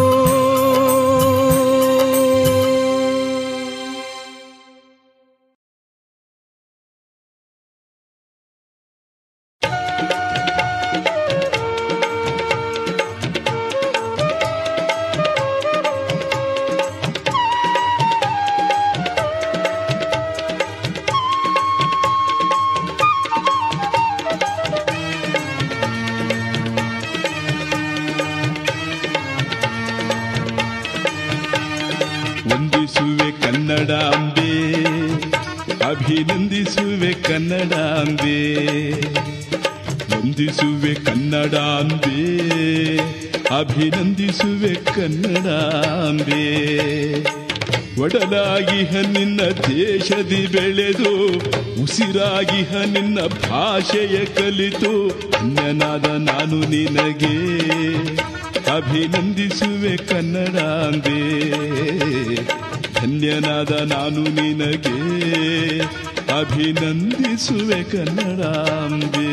ವಂದಿಸುವೆ ಕನ್ನಡಾಂಬೆ ಅಭಿನಂದಿಸುವೆ ಕನ್ನಡಾಂಬೆ ವಂದಿಸುವೆ ಕನ್ನಡಾಂಬೆ ಅಭಿನಂದಿಸುವೆ ಕನ್ನಡಾಂಬೆ ಒಡಲಾಗಿಹ ನಿನ್ನ ದೇಶದಿ ಬೆಳೆದು ಉಸಿರಾಗಿಹ ನಿನ್ನ ಭಾಷೆಯ ಕಲಿತು ಅನ್ಯನಾದ ನಾನು ನಿನಗೆ ಅಭಿನಂದಿಸುವೆ ಕನ್ನಡಾಂಬೆ ಧನ್ಯನಾದ ನಾನು ನಿನಗೆ ಅಭಿನಂದಿಸುವೆ ಕನ್ನಡಾಂಬೆ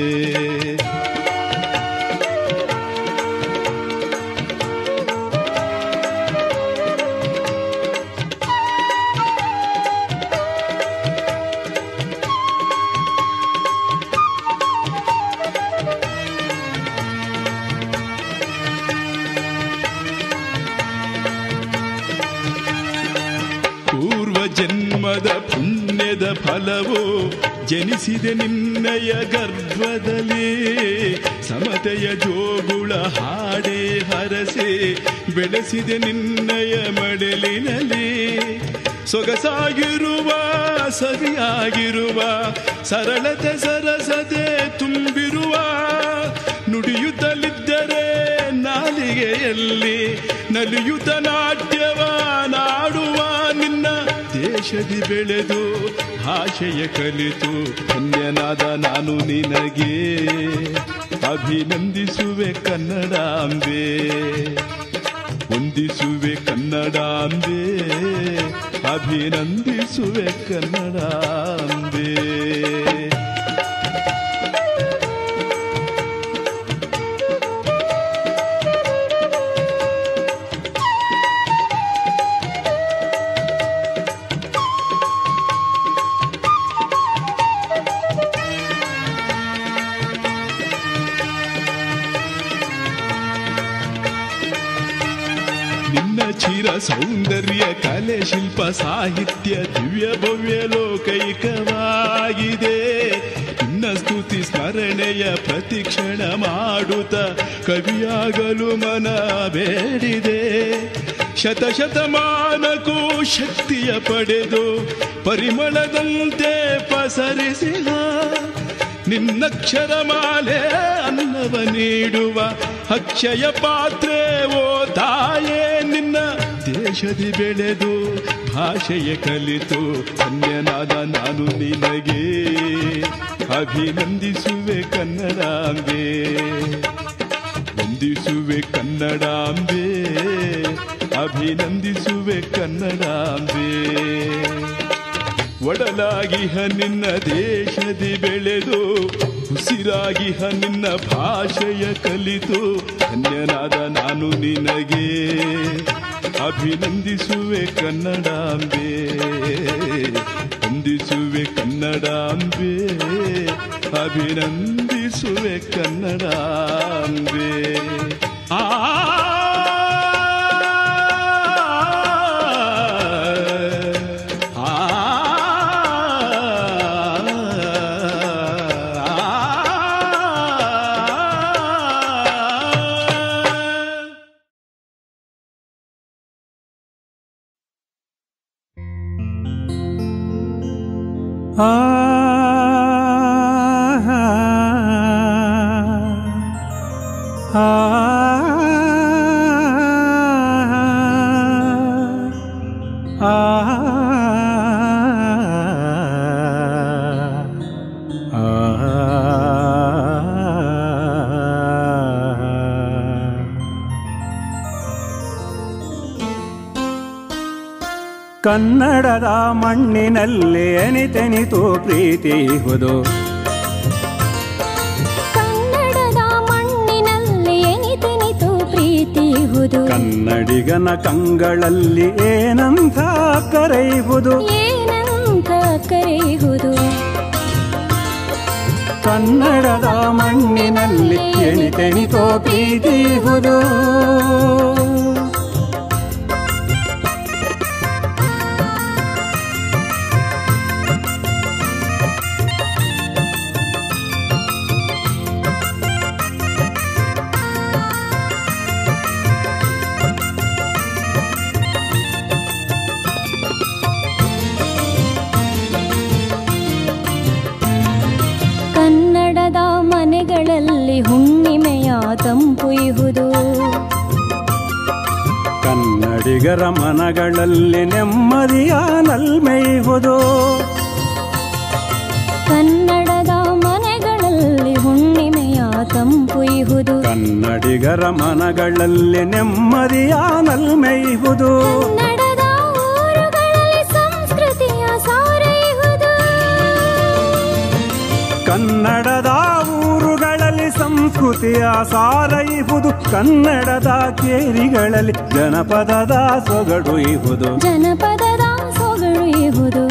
ಪೂರ್ವ ಜನ್ಮದ ಪುಣ್ಯದ ಫಲವು ಜನಿಸಿದೆ ನಿನ್ನಯ ಗರ್ಭದಲ್ಲಿ ಸಮತೆಯ ಜೋಗುಳ ಹಾಡೆ ಹರಸೆ ಬೆಳೆಸಿದೆ ನಿನ್ನಯ ಮಡಲಿನಲ್ಲಿ ಸೊಗಸಾಗಿರುವ ಸರಿಯಾಗಿರುವ ಸರಳತೆ ಸರಸತೆ ತುಂಬಿರುವ ನುಡಿಯುತ್ತಲಿದ್ದರೆ ನಾಲಿಗೆಯಲ್ಲಿ ನಲಿಯುತ್ತ ನಾಟ್ಯವ ನಾಡುವ ನಿನ್ನ ದೇಶದಿ ಬೆಳೆದು ಭಾಷೆಯ ಕಲಿತು ಧನ್ಯನಾದ ನಾನು ನಿನಗೆ ಅಭಿನಂದಿಸುವೆ ಕನ್ನಡಾಂಬೆ ವಂದಿಸುವೆ ಕನ್ನಡಾಂಬೆ ಅಭಿನಂದಿಸುವೆ ಕನ್ನಡಾಂಬೆ ನಿನ್ನ ಚಿರ ಸೌಂದರ್ಯ ಕಲೆ ಶಿಲ್ಪ ಸಾಹಿತ್ಯ ದಿವ್ಯ ಭವ್ಯ ಲೋಕೈಕವಾಗಿದೆ ನಿನ್ನ ಸ್ತುತಿ ಸ್ಮರಣೆಯ ಪ್ರತಿಕ್ಷಣ ಮಾಡುತ್ತ ಕವಿಯಾಗಲು ಮನ ಬೇಡಿದೆ ಶತಶತಮಾನಕ್ಕೂ ಶಕ್ತಿಯ ಪಡೆದು ಪರಿಮಳದಂತೆ ಪಸರಿಸಿದ ನಿನ್ನಕ್ಷರ ಮಾಲೆ ಅನ್ನವ ನೀಡುವ ಅಕ್ಷಯ ಪಾತ್ರೆ ಓ ತಾಯೇ ನಿನ್ನ ದೇಶದಿ ಬೆಳೆದು ಭಾಷೆಯ ಕಲಿತು ಅನ್ಯನಾದ ನಾನು ನಿನಗೆ ಅಭಿನಂದಿಸುವೆ ಕನ್ನಡಾಂಬೆ ವಂದಿಸುವೆ ಕನ್ನಡಾಂಬೆ ಅಭಿನಂದಿಸುವೆ ಕನ್ನಡಾಂಬೆ ಒಡಲಾಗಿಹ ನಿನ್ನ ದೇಶದಿ ಬೆಳೆದು ಉಸಿರಾಗಿಹ ನಿನ್ನ ಭಾಷೆಯ ಕಲಿತು ಧನ್ಯನಾದ ನಾನು ನಿನಗೆ ಅಭಿನಂದಿಸುವೆ ಕನ್ನಡಾಂಬೆ ವಂದಿಸುವೆ ಕನ್ನಡಾಂಬೆ ಅಭಿನಂದಿಸುವೆ ಕನ್ನಡಾಂಬೆ ಆ ಕನ್ನಡದ ಮಣ್ಣಿನಲ್ಲಿ ಎನಿತೆನಿತು ಪ್ರೀತಿ ಇಹುದು ಕನ್ನಡದ ಮಣ್ಣಿನಲ್ಲಿ ಎನಿತೆನಿತು ಪ್ರೀತಿ ಇಹುದು ಕನ್ನಡಿಗನ ಕಂಗಳಲ್ಲಿ ಏನಂತ ಕರೆಯುವುದು ಏನಂತ ಕರೆಯುವುದು ಕನ್ನಡದ ಮಣ್ಣಿನಲ್ಲಿ ಎನಿತೆನಿತೋ ಪ್ರೀತಿ ಇಹುದು ಕನ್ನಡದ ಮನೆಗಳಲ್ಲಿ ಹುಣ್ಣಿಮೆಯ ತಂಪು ಇಹುದು ಕನ್ನಡಿಗರ ಮನಗಳಲ್ಲಿ ನೆಮ್ಮದಿಯ ನಲ್ಮೆಯುವುದು ಕನ್ನಡದ ಮನೆಗಳಲ್ಲಿ ಹುಣ್ಣಿಮೆಯ ತಂಪು ಇಹುದು ಕನ್ನಡಿಗರ ಮನಗಳಲ್ಲಿ ನೆಮ್ಮದಿಯ ನಲ್ಮೆಯುವುದು ಕನ್ನಡದ ಊರುಗಳಲ್ಲಿ ಸಂಸ್ಕೃತಿಯ ಸಾರ ಇಹುದು ಕನ್ನಡದ ಊರುಗಳಲ್ಲಿ ಸಂಸ್ಕೃತಿಯ ಸಾರ ಇಹುದು ಕನ್ನಡದ ಕೇರಿಗಳಲ್ಲಿ ಜನಪದದ ಸೊಗಡು ಇಹುದು ಜನಪದದ ಸೊಗಡು ಇಹುದು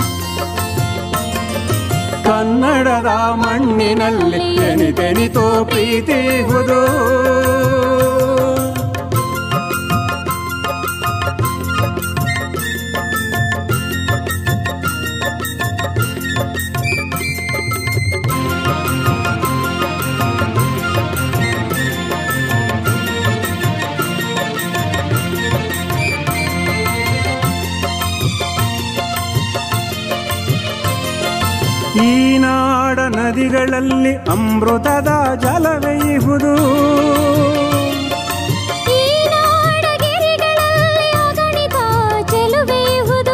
ಕನ್ನಡದ ಮಣ್ಣಿನಲ್ಲಿ ಎನಿತೆನಿತೋ ಪ್ರೀತಿ ಇಹುದು ಈ ನಾಡ ನದಿಗಳಲ್ಲಿ ಅಮೃತದ ಜಲವೇ ಇಹುದು ಈ ನಾಡಗಿರಿಗಳಲ್ಲಿ ಅಗಣಿತ ಚೆಲುವೆ ಇಹುದು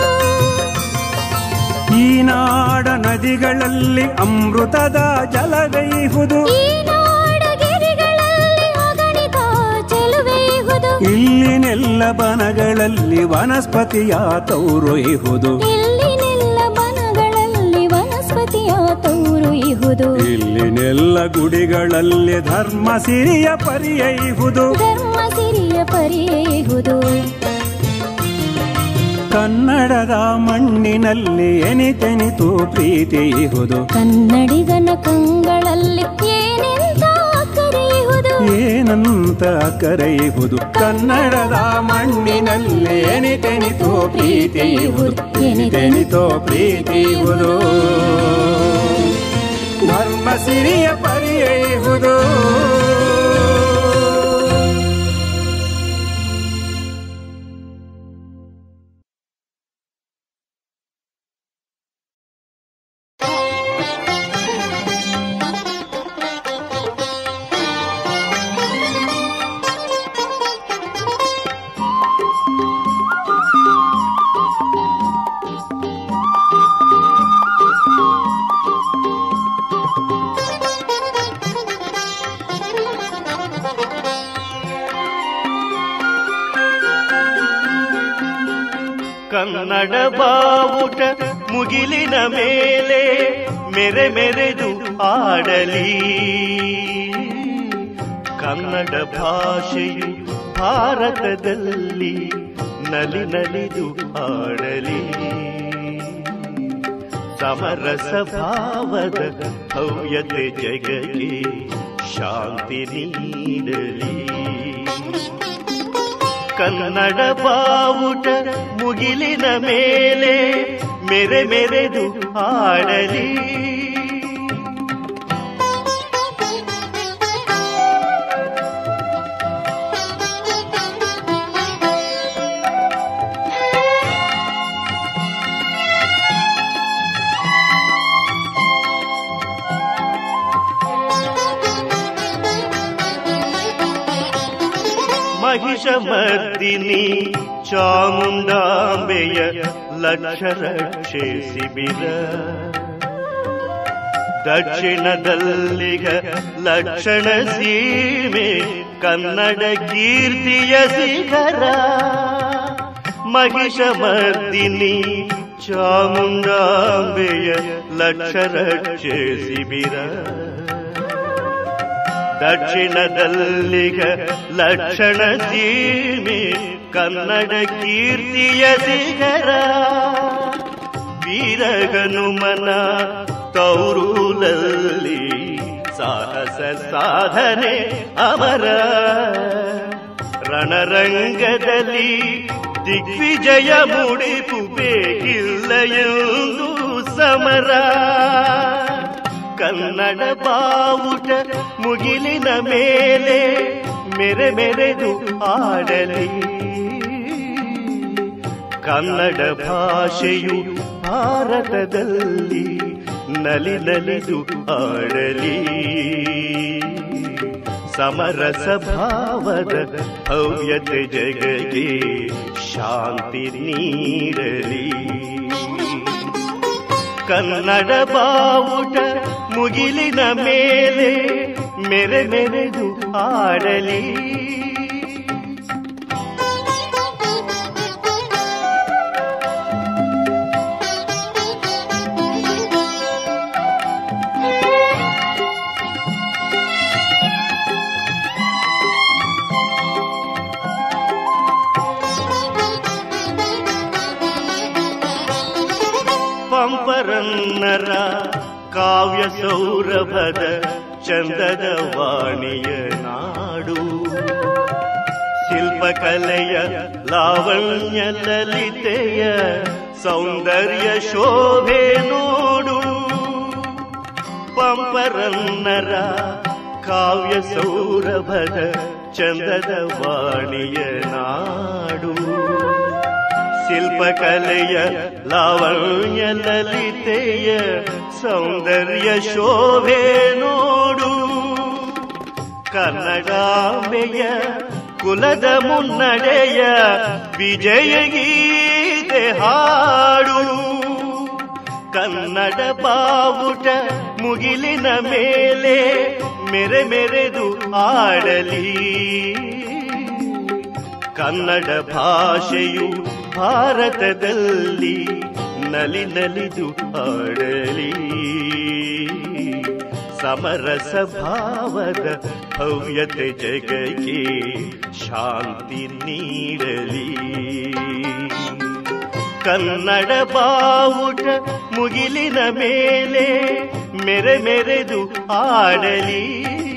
ಈ ನಾಡ ನದಿಗಳಲ್ಲಿ ಅಮೃತದ ಜಲವೇ ಇಹುದು ಈ ನಾಡಗಿರಿಗಳಲ್ಲಿ ಅಗಣಿತ ಚೆಲುವೆ ಇಹುದು ಇಲ್ಲಿನೆಲ್ಲ ಬನಗಳಲ್ಲಿ ವನಸ್ಪತಿಯ ತೌರು ಇಹುದು ಇಲ್ಲಿನೆಲ್ಲ ಬನಗಳಲ್ಲಿ ವನಸ್ಪತಿಯ ತೌರು ಇಹುದು ಇಲ್ಲಿನೆಲ್ಲ ಗುಡಿಗಳಲ್ಲಿ ಧರ್ಮ ಸಿರಿಯ ಪರಿಯ ಇಹುದು ಧರ್ಮ ಸಿರಿಯ ಪರಿಯೇ ಇಹುದು ಕನ್ನಡದ ಮಣ್ಣಿನಲ್ಲಿ ಎನಿತೆನಿತು ಪ್ರೀತಿ ಇಹುದು ಕನ್ನಡಿಗನ ಕಂಗಳಲ್ಲಿ ಏನೆಂತ ಕರೆಯುವುದು ಏನಂತ ಕರೆಯುವುದು ಕನ್ನಡದ ಮಣ್ಣಿನಲ್ಲಿ ಎನಿತೆನಿತೋ ಪ್ರೀತಿ ಇಹುದು ಎನಿತೆನಿತೋ ಪ್ರೀತಿ ಇಹುದು ಧರ್ಮ ಸಿರಿಯ ಪರಿಯ ಇಹುದು ಕನ್ನಡ ಬಾವುಟ ಮುಗಿಲಿನ ಮೇಲೆ ಮೆರೆ ಮೆರೆದು ಆಡಲಿ ಕನ್ನಡ ಭಾಷೆಯು ಭಾರತದಲ್ಲಿ ನಲಿ ನಲಿದು ಆಡಲಿ ಸಮರಸ ಭಾವದ ಭವ್ಯತೆ ಜಗಕ್ಕೆ ಶಾಂತಿ ನೀಡಲಿ ಕನ್ನಡ ಬಾವುಟ ಮುಗಿಲಿನ ಮೇಲೆ ಮೆರೆ ಮೆರೆದು ಆಡಲಿ ಮಹಿಷಮರ್ದಿನಿ ಚಾಮುಂಡಾಂಬೆಯ ಲಕ್ಷ ರಕ್ಷೆ ಶಿಬಿರ ದಕ್ಷಿಣದಲ್ಲಿಗ ಲಕ್ಷಣ ಸೀಮೆ ಕನ್ನಡ ಕೀರ್ತಿಯ ಶಿಖರ ಮಹಿಷಮರ್ದಿನಿ ಚಾಮುಂಡಾಂಬೆಯ ಲಕ್ಷ ರಕ್ಷೆ ಶಿಬಿರ ದಕ್ಷಿಣದಲ್ಲಿಗ ಲಕ್ಷಣ ಸೀಮೆ ಕನ್ನಡ ಕೀರ್ತಿಯ ಶಿಖರ ವೀರಗನುಮನ ತೌರೂಲಲ್ಲಿ ಸಾಹಸ ಸಾಧನೆ ಅಮರ ರಣರಂಗದಲ್ಲಿ ದಿಗ್ವಿಜಯ ಮುಡಿಪು ಬೇಕಿಲ್ಲ ಎಂದು ಸಮರ ಕನ್ನಡ ಬಾವುಟ ಮುಗಿಲಿನ ಮೇಲೆ ಮೆರೆ ಮೆರೆದು ಆಡಲಿ ಕನ್ನಡ ಭಾಷೆಯು ಭಾರತದಲ್ಲಿ ನಲಿ ನಲಿದು ಆಡಲಿ ಸಮರಸ ಭಾವದ ಭವ್ಯತೆ ಜಗಗೆ ಶಾಂತಿ ನೀಡಲಿ ಕನ್ನಡ ಬಾವುಟ ಮುಗಿಲಿನ ಮೇಲೆ ಮೆರೆ ಮೆರೆದು ಆಡಲಿ ಪಂಪರನ್ನರ ಕಾವ್ಯ ಸೌರಭದ ಚಂದದ ವಾಣಿಯ ನಾಡು ಶಿಲ್ಪಕಲೆಯ ಲಾವಣ್ಯ ಲಲಿತೆಯ ಸೌಂದರ್ಯ ಶೋಭೆ ನೋಡು ಪಂಪರನ್ನರ ಕಾವ್ಯ ಸೌರಭದ ಚಂದದ ವಾಣಿಯ ನಾಡು ಶಿಲ್ಪಕಲೆಯ ಲಾವಣ್ಯ ಲಲಿತೆಯ ಸೌಂದರ್ಯ ಶೋಭೆ ನೋಡು ಕನ್ನಡಾಂಬೆಯ ಕುಲದ ಮುನ್ನಡೆಯ ವಿಜಯ ಗೀತೆ ಹಾಡು ಕನ್ನಡ ಬಾವುಟ ಮುಗಿಲಿನ ಮೇಲೆ ಮೆರೆ ಮೆರೆದು ಆಡಲಿ ಕನ್ನಡ ಭಾಷೆಯು ಭಾರತದಲ್ಲಿ ನಲಿ ನಲಿದು ಆಡಲಿ ಸಮರಸ ಭಾವದ ಭವ್ಯತೆ ಜಗಕ್ಕೆ ಶಾಂತಿ ನೀಡಲಿ ಕನ್ನಡ ಬಾವುಟ ಮುಗಿಲಿನ ಮೇಲೆ ಮೆರೆ ಮೆರೆದು ಆಡಲಿ